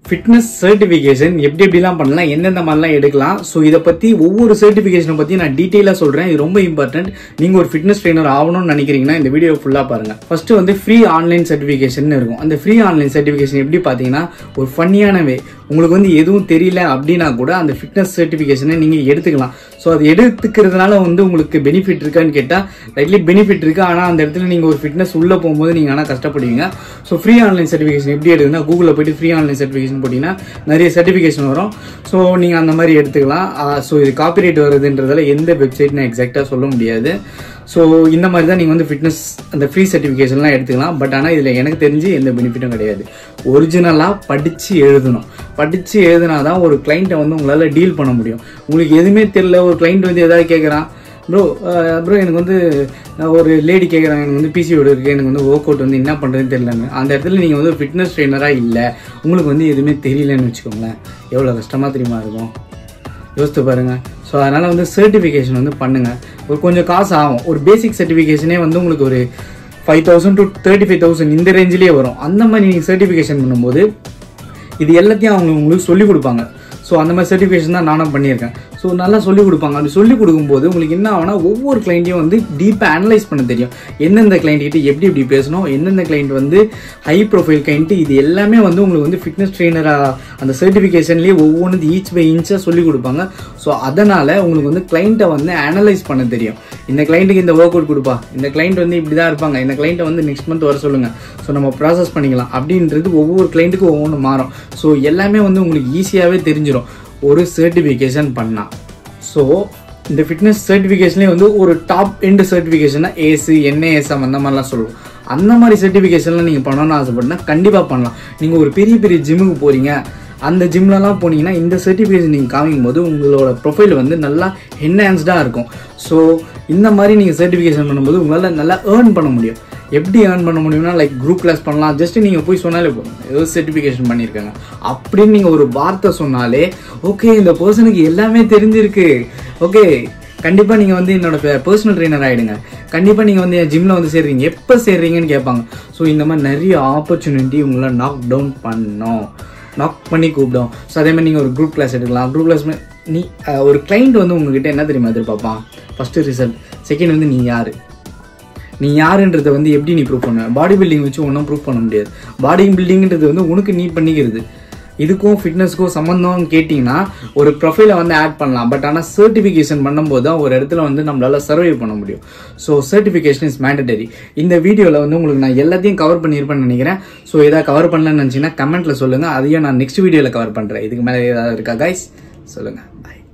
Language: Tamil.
ஃபிட்னஸ் சர்டிஃபிகேஷன் எப்படி எப்படிலாம் பண்ணலாம் எந்தெந்த மாதிரிலாம் எடுக்கலாம் ஸோ இதை பற்றி ஒவ்வொரு சர்டிஃபிகேஷனை பற்றி நான் டீட்டெயிலாக சொல்கிறேன் இது ரொம்ப இம்பார்ட்டன்ட் நீங்கள் ஒரு ஃபிட்னஸ் ட்ரெயினர் ஆகணும்னு நினைக்கிறீங்கன்னா இந்த வீடியோ ஃபுல்லாக பாருங்கள் ஃபர்ஸ்ட் வந்து ஃப்ரீ ஆன்லைன் சர்டிஃபிகேஷன் இருக்கும் அந்த ஃப்ரீ ஆன்லைன் சர்டிஃபிகேஷன் எப்படி பார்த்தீங்கன்னா ஒரு ஃபன்னியான வே உங்களுக்கு வந்து எதுவும் தெரியல அப்படின்னா கூட அந்த ஃபிட்னஸ் சர்டிஃபிகேஷனை நீங்கள் எடுத்துக்கலாம் ஸோ அது எடுத்துக்கிறதுனால வந்து உங்களுக்கு பெனிஃபிட் இருக்கான்னு கேட்டால் ரைட்லி பெனிஃபிட் இருக்கு ஆனால் அந்த இடத்துல நீங்கள் ஒரு ஃபிட்னஸ் உள்ளே போகும்போது நீங்கள் ஆனால் கஷ்டப்படுவீங்க ஸோ ஃப்ரீ ஆன்லைன் சர்டிஃபிகேஷன் எப்படி எடுக்குதுன்னா கூகுளில் போயிட்டு ஃப்ரீ ஆன்லைன் சர்டிஃபிகேஷன் போட்டிங்கன்னா நிறைய சர்டிஃபிகேஷன் வரும் ஸோ நீங்கள் அந்த மாதிரி எடுத்துக்கலாம் ஸோ இது காப்பிரைட் வருதுன்றதால எந்த வெப்சைட் நான் எக்ஸாக்டாக சொல்ல முடியாது ஸோ இந்த மாதிரி தான் நீங்கள் வந்து ஃபிட்னஸ் அந்த ஃப்ரீ சர்டிஃபிகேஷன்லாம் எடுத்துக்கலாம் பட் ஆனால் இதில் எனக்கு தெரிஞ்சு எந்த பெனிஃபிட்டும் கிடையாது ஒரிஜினலாக படித்து எழுதணும் படித்து எழுதினா தான் ஒரு கிளைண்ட்டை வந்து உங்களால் டீல் பண்ண முடியும் உங்களுக்கு எதுவுமே தெரியல ஒரு கிளைண்ட் வந்து எதாவது கேட்குறான் ப்ரோ ப்ரோ எனக்கு வந்து அஹ், ஒரு லேடி கேட்குறாங்க எனக்கு வந்து பிசிஓடு இருக்குது எனக்கு வந்து ஒர்க் அவுட் வந்து என்ன பண்ணுறதுன்னு தெரியலன்னு அந்த இடத்துல நீங்கள் வந்து ஃபிட்னஸ் ட்ரெயினராக இல்லை உங்களுக்கு வந்து எதுவுமே தெரியலன்னு வச்சுக்கோங்களேன் எவ்வளோ கஷ்டமாக தெரியுமா இருக்கும் யோசித்து பாருங்க ஸோ அதனால் வந்து சர்டிஃபிகேஷன் வந்து பண்ணுங்க ஒரு கொஞ்சம் காசு ஆகும் ஒரு பேசிக் சர்டிஃபிகேஷனே வந்து உங்களுக்கு ஒரு five thousand to thirty five thousand இந்த ரேஞ்சிலேயே வரும் அந்த மாதிரி நீங்கள் சர்டிஃபிகேஷன் பண்ணும்போது இது எல்லாத்தையும் அவங்க உங்களுக்கு சொல்லிக் கொடுப்பாங்க ஸோ அந்த மாதிரி சர்டிஃபிகேஷன் தான் நானும் பண்ணியிருக்கேன் ஸோ நல்லா சொல்லிக் கொடுப்பாங்க அப்படி சொல்லிக் கொடுக்கும்போது உங்களுக்கு என்ன ஆகும்னா ஒவ்வொரு கிளைண்ட்டையும் வந்து டீப்பாக அனலைஸ் பண்ண தெரியும் எந்தெந்த client கிட்ட எப்படி எப்படி பேசணும் எந்தெந்த கிளைண்ட் வந்து ஹை ப்ரொஃபைல் கிளைண்ட் இது எல்லாமே வந்து உங்களுக்கு வந்து ஃபிட்னஸ் ட்ரெயினராக அந்த சர்டிஃபிகேஷன்லேயே ஒவ்வொன்று ஈச் பை இன்ச்சாக சொல்லிக் கொடுப்பாங்க ஸோ அதனால் உங்களுக்கு வந்து கிளைண்ட்டை வந்து அனலைஸ் பண்ண தெரியும் இந்த கிளைண்ட்டுக்கு இந்த ஒர்க் அவுட் கொடுப்பா இந்த கிளைண்ட் வந்து இப்படி தான் இருப்பாங்க இந்த கிளைண்ட்டை வந்து நெக்ஸ்ட் மந்த் வர சொல்லுங்க ஸோ நம்ம ப்ராசஸ் பண்ணிக்கலாம் அப்படின்றது ஒவ்வொரு கிளைண்ட்டுக்கும் ஒவ்வொன்று மாறும் ஸோ எல்லாமே வந்து உங்களுக்கு ஈஸியாகவே தெரிஞ்சிடும் ஒரு சர்டிஃபிகேஷன் பண்ணா ஸோ இந்த ஃபிட்னஸ் சர்டிஃபிகேஷன்லேயே வந்து ஒரு டாப் எண்டு சர்டிஃபிகேஷனா ஏசி என்ஏஎஸ்எம் அந்த மாதிரிலாம் சொல்லுவோம் அந்த மாதிரி சர்டிஃபிகேஷன்லாம் நீங்கள் பண்ணணும்னு ஆசைப்பட்டா கண்டிப்பாக பண்ணலாம் நீங்கள் ஒரு பெரிய பெரிய ஜிம்முக்கு போகிறீங்க அந்த ஜிம்லலாம் போனீங்கன்னா இந்த சர்டிஃபிகேஷன் நீங்கள் காமிக்கும் போது உங்களோட ப்ரொஃபைல் வந்து நல்லா என்ஹான்ஸ்டாக இருக்கும் ஸோ இந்த மாதிரி நீங்கள் சர்டிஃபிகேஷன் பண்ணும்போது உங்களால் நல்லா ஏர்ன் பண்ண முடியும் எப்படி ஏர்ன் பண்ண முடியும்னா லைக் குரூப் கிளாஸ் பண்ணலாம் ஜஸ்ட் நீங்கள் போய் சொன்னாலே போதும் ஏதோ சர்டிஃபிகேஷன் பண்ணியிருக்காங்க அப்படின்னு நீங்கள் ஒரு வார்த்தை சொன்னாலே ஓகே இந்த பர்சனுக்கு எல்லாமே தெரிஞ்சிருக்கு ஓகே கண்டிப்பாக நீங்கள் வந்து என்னோட பர்சனல் ட்ரெயினர் ஆகிடுங்க கண்டிப்பாக நீங்கள் வந்து என் ஜிம்மில் வந்து சேர்றீங்க எப்போ சேர்றீங்கன்னு கேட்பாங்க ஸோ இந்த மாதிரி நிறைய ஆப்பர்ச்சுனிட்டி உங்களை நாக் டவுன் பண்ணோம் நாக் பண்ணி கூப்பிடும் ஸோ அதே மாதிரி நீங்கள் ஒரு குரூப் கிளாஸ் எடுக்கலாம் குரூப் கிளாஸ் நீ அஹ், ஒரு கிளைண்ட் வந்து உங்ககிட்ட என்ன தெரியுமா எதிர்பார்ப்பான் ஃபஸ்ட்டு ரிசல்ட் செகண்ட் வந்து நீ யார் நீ யாருன்றதை வந்து எப்படி நீ ப்ரூவ் பண்ணுவ பாடி பில்டிங் வச்சு ஒன்றும் ப்ரூவ் பண்ண முடியாது பாடி பில்டிங்ன்றது வந்து உனக்கு நீ பண்ணிக்கிறது இதுக்கும் ஃபிட்னஸ்க்கும் சம்மந்தம்னு கேட்டிங்கன்னா ஒரு ப்ரொஃபைலை வந்து ஆட் பண்ணலாம் பட் ஆனால் சர்டிஃபிகேஷன் பண்ணும்போது தான் ஒரு இடத்துல வந்து நம்மளால சர்வை பண்ண முடியும் ஸோ சர்டிஃபிகேஷன் இஸ் மேண்டடரி இந்த வீடியோவில் வந்து உங்களுக்கு நான் எல்லாத்தையும் கவர் பண்ணியிருப்பேன்னு நினைக்கிறேன் ஸோ ஏதாவது கவர் பண்ணலன்னு நினச்சிங்கன்னா கமெண்ட்டில் சொல்லுங்கள் அதையும் நான் நெக்ஸ்ட் வீடியோவில் கவர் பண்ணுறேன் இதுக்கு மேலே ஏதாவது இருக்கா கைஸ் சொல்லுங்கள் பாய்